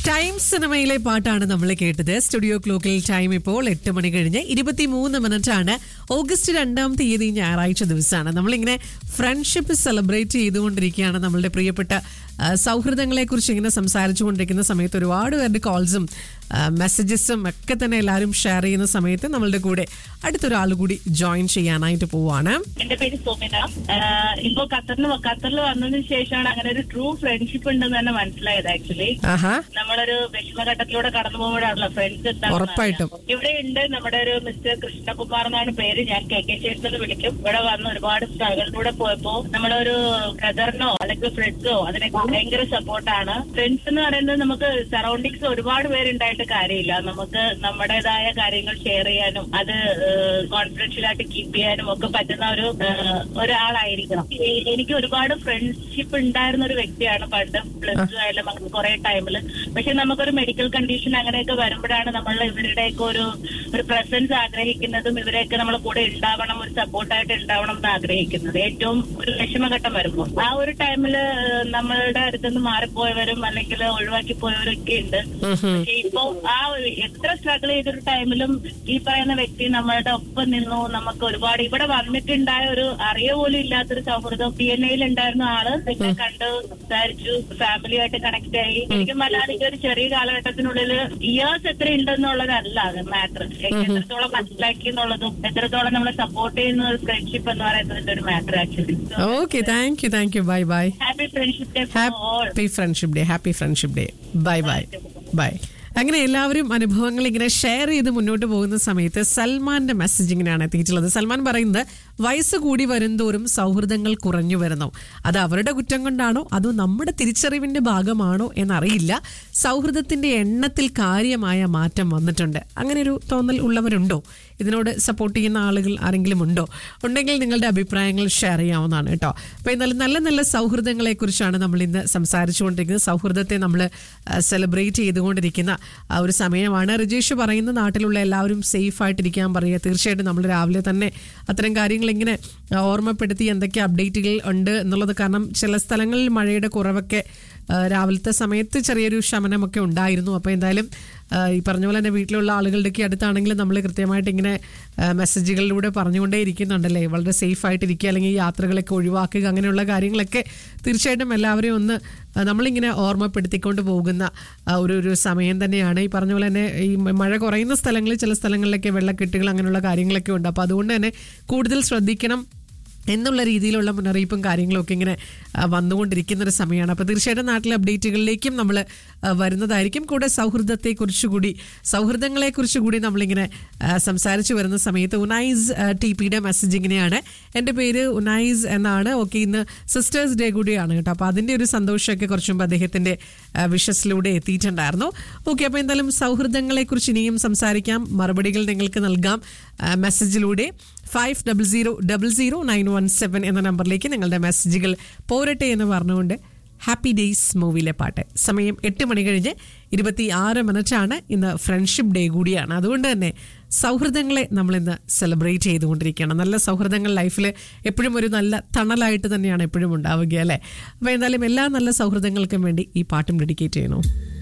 Time സിനിമയിലെ പാട്ടാണ് നമ്മൾ കേട്ടത് സ്റ്റുഡിയോ ക്ലോക്കിൽ ടൈം ഇപ്പോൾ എട്ട് മണി കഴിഞ്ഞ് ഇരുപത്തിമൂന്ന് മിനിറ്റ് ആണ് ഓഗസ്റ്റ് രണ്ടാം തീയതി ഞായറാഴ്ച ദിവസമാണ് നമ്മളിങ്ങനെ ഫ്രണ്ട്ഷിപ്പ് സെലിബ്രേറ്റ് ചെയ്തുകൊണ്ടിരിക്കുകയാണ് നമ്മളുടെ പ്രിയപ്പെട്ട ആ, സൗഹൃദങ്ങളെക്കുറിച്ച് ഇങ്ങനെ സംസാരിച്ചുകൊണ്ടിരിക്കുന്ന സമയത്ത് ഒരുപാട് പേരുടെ കോൾസും മെസ്സേജസും ഒക്കെ തന്നെ എല്ലാവരും ഷെയർ ചെയ്യുന്ന സമയത്ത് നമ്മളുടെ കൂടെ അടുത്തൊരാൾ കൂടി ജോയിൻ ചെയ്യാനായിട്ട് പോവാണ് എന്റെ പേര് സോമിന ആഹ് ഇപ്പൊ ഖത്തറിന് ഖത്തറിൽ വന്നതിന് ശേഷമാണ് അങ്ങനെ ഒരു ട്രൂ ഫ്രണ്ട്ഷിപ്പ് ഉണ്ടെന്ന് തന്നെ മനസ്സിലായത് ആക്ച്വലി ആഹാ നമ്മളൊരു വിഷമഘട്ടത്തിലൂടെ കടന്നു പോകുമ്പോഴാണല്ലോ ഫ്രണ്ട്സ് ഉറപ്പായിട്ടും. ഇവിടെ ഉണ്ട് നമ്മുടെ ഒരു മിസ്റ്റർ കൃഷ്ണകുമാർ എന്നാണ് പേര് ഞാൻ കെ കെ ചേർത്തത് വിളിക്കും ഇവിടെ വന്ന് ഒരുപാട് സ്ട്രഗിളിലൂടെ പോയപ്പോ നമ്മളൊരു ബ്രദറിനോ അല്ലെങ്കിൽ ഫ്രണ്ട്സോ അതിനൊക്കെ ഭയങ്കര സപ്പോർട്ടാണ് ഫ്രണ്ട്സ് എന്ന് പറയുന്നത് നമുക്ക് സറൗണ്ടിങ്സ് ഒരുപാട് പേരുണ്ടായിട്ട് കാര്യമില്ല നമുക്ക് നമ്മുടേതായ കാര്യങ്ങൾ ഷെയർ ചെയ്യാനും അത് കോൺഫിഡൻഷ്യൽ ആയിട്ട് കീപ്പ് ചെയ്യാനും ഒക്കെ പറ്റുന്ന ഒരു ആഹ്, ഒരാളായിരിക്കണം എ- എനിക്ക് ഒരുപാട് ഫ്രണ്ട്ഷിപ്പ് ഉണ്ടായിരുന്ന ഒരു വ്യക്തിയാണ് പണ്ട് പ്ലസ് ടു ആയാലും അങ്ങനെ കുറെ ടൈമിൽ പക്ഷെ നമുക്കൊരു മെഡിക്കൽ കണ്ടീഷൻ അങ്ങനെയൊക്കെ വരുമ്പോഴാണ് നമ്മൾ ഇവരുടെയൊക്കെ ഒരു ഒരു പ്രസൻസ് ആഗ്രഹിക്കുന്നതും ഇവരെയൊക്കെ നമ്മളെ കൂടെ ഉണ്ടാവണം ഒരു സപ്പോർട്ടായിട്ട് ഉണ്ടാവണം എന്ന് ആഗ്രഹിക്കുന്നത് ഏറ്റവും ഒരു വിഷമഘട്ടം വരുമ്പോൾ ആ ഒരു ടൈമില് നമ്മളുടെ അടുത്തുനിന്ന് മാറിപ്പോയവരും അല്ലെങ്കിൽ ഒഴിവാക്കി പോയവരും ഒക്കെ ഉണ്ട് പക്ഷെ ഇപ്പൊ ആ ഒരു എത്ര സ്ട്രഗിൾ ചെയ്തൊരു ടൈമിലും ഈ പറയുന്ന വ്യക്തി നമ്മളുടെ ഒപ്പം നിന്നു നമുക്ക് ഒരുപാട് ഇവിടെ വന്നിട്ടുണ്ടായ ഒരു അറിയ പോലും ഇല്ലാത്തൊരു സൗഹൃദം പി എൻ എയിൽ ഉണ്ടായിരുന്ന ആള് പിന്നെ കണ്ട് സംസാരിച്ചു ഫാമിലിയായിട്ട് കണക്ട് ആയി ശരിക്കും മലയാളിക്ക് ഒരു ചെറിയ കാലഘട്ടത്തിനുള്ളിൽ ഇയേഴ്സ് എത്ര ഉണ്ടെന്നുള്ളതല്ല അത് മാറ്റർ എത്രത്തോളം മനസ്സിലാക്കി എന്നുള്ളതും എത്രത്തോളം നമ്മളെ സപ്പോർട്ട് ചെയ്യുന്ന ഒരു ഫ്രണ്ട്ഷിപ്പ് എന്ന് പറയുന്നതിന്റെ ഒരു matter actually okay thank you thank you bye bye happy friendship day for all happy friendship day happy friendship day bye bye bye അങ്ങനെ എല്ലാവരും അനുഭവങ്ങൾ ഇങ്ങനെ ഷെയർ ചെയ്ത് മുന്നോട്ട് പോകുന്ന സമയത്ത് സൽമാന്റെ മെസ്സേജ് ഇങ്ങനെയാണ് എത്തിയിട്ടുള്ളത് സൽമാൻ പറയുന്നത് വയസ്സ് കൂടി വരുംതോറും സൗഹൃദങ്ങൾ കുറഞ്ഞു വരുന്നു അത് അവരുടെ കുറ്റം കൊണ്ടാണോ അതോ നമ്മുടെ തിരിച്ചറിവിന്റെ ഭാഗമാണോ എന്നറിയില്ല സൗഹൃദത്തിന്റെ എണ്ണത്തിൽ കാര്യമായ മാറ്റം വന്നിട്ടുണ്ട് അങ്ങനെ ഒരു തോന്നൽ ഉള്ളവരുണ്ടോ ഇതിനോട് സപ്പോർട്ട് ചെയ്യുന്ന ആളുകൾ ആരെങ്കിലും ഉണ്ടോ ഉണ്ടെങ്കിൽ നിങ്ങളുടെ അഭിപ്രായങ്ങൾ ഷെയർ ചെയ്യാവുന്നതാണ് കേട്ടോ അപ്പോൾ എന്നാലും നല്ല നല്ല സൗഹൃദങ്ങളെ കുറിച്ചാണ് നമ്മൾ ഇന്ന് സംസാരിച്ചുകൊണ്ടിരിക്കുന്നത് സൗഹൃദത്തെ നമ്മൾ സെലിബ്രേറ്റ് ചെയ്തുകൊണ്ടിരിക്കുന്ന ആ ഒരു സമയമാണ് റിജേഷ് പറയുന്ന നാട്ടിലുള്ള എല്ലാവരും സേഫ് ആയിട്ടിരിക്കാൻ പറയുക തീർച്ചയായിട്ടും നമ്മൾ രാവിലെ തന്നെ അത്തരം കാര്യങ്ങൾ ഇങ്ങനെ ആ, ഓർമ്മപ്പെടുത്തി എന്തൊക്കെ അപ്ഡേറ്റുകൾ ഉണ്ട് എന്നുള്ളത് കാരണം ചില സ്ഥലങ്ങളിൽ മഴയുടെ കുറവൊക്കെ ആ, രാവിലത്തെ സമയത്ത് ചെറിയൊരു ശമനമൊക്കെ ഉണ്ടായിരുന്നു അപ്പോൾ എന്തായാലും ആ, ഈ പറഞ്ഞ പോലെ തന്നെ വീട്ടിലുള്ള ആളുകളുടെയൊക്കെ അടുത്താണെങ്കിൽ നമ്മൾ കൃത്യമായിട്ട് ഇങ്ങനെ ആ, മെസ്സേജുകളിലൂടെ പറഞ്ഞുകൊണ്ടേ ഇരിക്കുന്നുണ്ടല്ലേ വളരെ സേഫ് ആയിട്ടിരിക്കുക അല്ലെങ്കിൽ യാത്രകളൊക്കെ ഒഴിവാക്കുക അങ്ങനെയുള്ള കാര്യങ്ങളൊക്കെ തീർച്ചയായിട്ടും എല്ലാവരെയും ഒന്ന് ആ, നമ്മളിങ്ങനെ ഓർമ്മപ്പെടുത്തിക്കൊണ്ട് പോകുന്ന ആ, ഒരു ഒരു സമയം തന്നെയാണ് ഈ പറഞ്ഞ പോലെ തന്നെ ഈ മഴ കുറയുന്ന സ്ഥലങ്ങളിൽ ചില സ്ഥലങ്ങളിലൊക്കെ വെള്ളക്കെട്ടുകൾ അങ്ങനെയുള്ള കാര്യങ്ങളൊക്കെ ഉണ്ട് അപ്പോൾ അതുകൊണ്ട് തന്നെ കൂടുതൽ ശ്രദ്ധിക്കണം എന്നുള്ള രീതിയിലുള്ള മുന്നറിയിപ്പും കാര്യങ്ങളും ഒക്കെ ഇങ്ങനെ ആ, വന്നുകൊണ്ടിരിക്കുന്ന ഒരു സമയമാണ് അപ്പോൾ തീർച്ചയായിട്ടും നാട്ടിലെ അപ്ഡേറ്റുകളിലേക്കും നമ്മൾ വരുന്നതായിരിക്കും കൂടെ സൗഹൃദത്തെക്കുറിച്ച് കൂടി സൗഹൃദങ്ങളെക്കുറിച്ച് കൂടി നമ്മളിങ്ങനെ ആ, സംസാരിച്ചു വരുന്ന സമയത്ത് ഉനൈസ് ടി പിയുടെ മെസ്സേജ് ഇങ്ങനെയാണ് എൻ്റെ പേര് ഉനൈസ് എന്നാണ് ഓക്കെ ഇന്ന് സിസ്റ്റേഴ്സ് ഡേ കൂടിയാണ് കേട്ടോ അപ്പോൾ അതിൻ്റെ ഒരു സന്തോഷമൊക്കെ കുറച്ച് മുമ്പ് അദ്ദേഹത്തിൻ്റെ വിഷസിലൂടെ എത്തിയിട്ടുണ്ടായിരുന്നു ഓക്കെ അപ്പോൾ എന്തായാലും സൗഹൃദങ്ങളെക്കുറിച്ച് ഇനിയും സംസാരിക്കാം മറുപടികൾ നിങ്ങൾക്ക് നൽകാം ആ, മെസ്സേജിലൂടെ five double zero double zero nine one seven എന്ന നമ്പറിലേക്ക് നിങ്ങളുടെ മെസ്സേജുകൾ പോരട്ടെ എന്ന് പറഞ്ഞുകൊണ്ട് ഹാപ്പി ഡേയ്സ് മൂവിയിലെ പാട്ട് സമയം എട്ട് മണി കഴിഞ്ഞ് ഇരുപത്തി ആറ് മിനിറ്റാണ് ഇന്ന് ഫ്രണ്ട്ഷിപ്പ് ഡേ കൂടിയാണ് അതുകൊണ്ട് തന്നെ സൗഹൃദങ്ങളെ നമ്മളിന്ന് സെലിബ്രേറ്റ് ചെയ്തുകൊണ്ടിരിക്കുകയാണ് നല്ല സൗഹൃദങ്ങൾ ലൈഫിൽ എപ്പോഴും ഒരു നല്ല തണലായിട്ട് തന്നെയാണ് എപ്പോഴും ഉണ്ടാവുക അല്ലേ അപ്പോൾ എന്തായാലും എല്ലാ നല്ല സൗഹൃദങ്ങൾക്കും വേണ്ടി ഈ പാട്ടും ഡെഡിക്കേറ്റ് ചെയ്യണു